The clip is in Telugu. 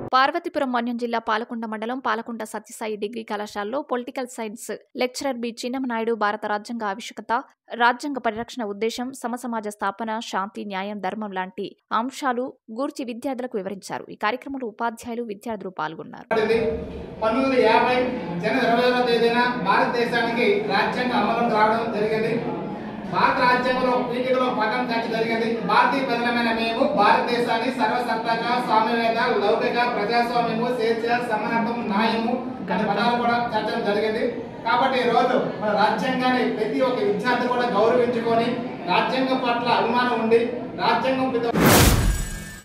పార్వతీపురం మన్యం జిల్లా పాలకొండ మండలం పాలకొండ సత్యసాయి డిగ్రీ కళాశాలలో political science lecturer B Chinnama Naidu భారత రాజ్యాంగ ఆవశ్యకత రాజ్యాంగ పరిరక్షణ ఉద్దేశం సమసమాజ స్థాపన శాంతి న్యాయం ధర్మం లాంటి అంశాలు గూర్చి విద్యార్థులకు వివరించారు ఈ కార్యక్రమంలో ఉపాధ్యాయులు విద్యార్థులు పాల్గొన్నారు పడింది పంతొమ్మిది వందల యాభై జనవరి ఇరవై ఐదవ తేదీన భారతదేశానికి రాజ్యాంగం అమలు రావడం జరిగింది భారత రాజ్యాంగంలో పీఠికలో పట్టణం చర్చ జరిగింది భారతీయ ప్రజలమైన మేము భారతదేశాన్ని సర్వసత్తాక స్వామ్యవేద లౌకిక ప్రజాస్వామ్యము స్వేచ్ఛ సమానత్వం న్యాయము అనే పదాలు కూడా చర్చ జరిగింది కాబట్టి ఈ రోజు మన రాజ్యాంగాన్ని ప్రతి ఒక్క విద్యార్థి కూడా గౌరవించుకొని రాజ్యాంగం పట్ల అభిమానం ఉండి రాజ్యాంగం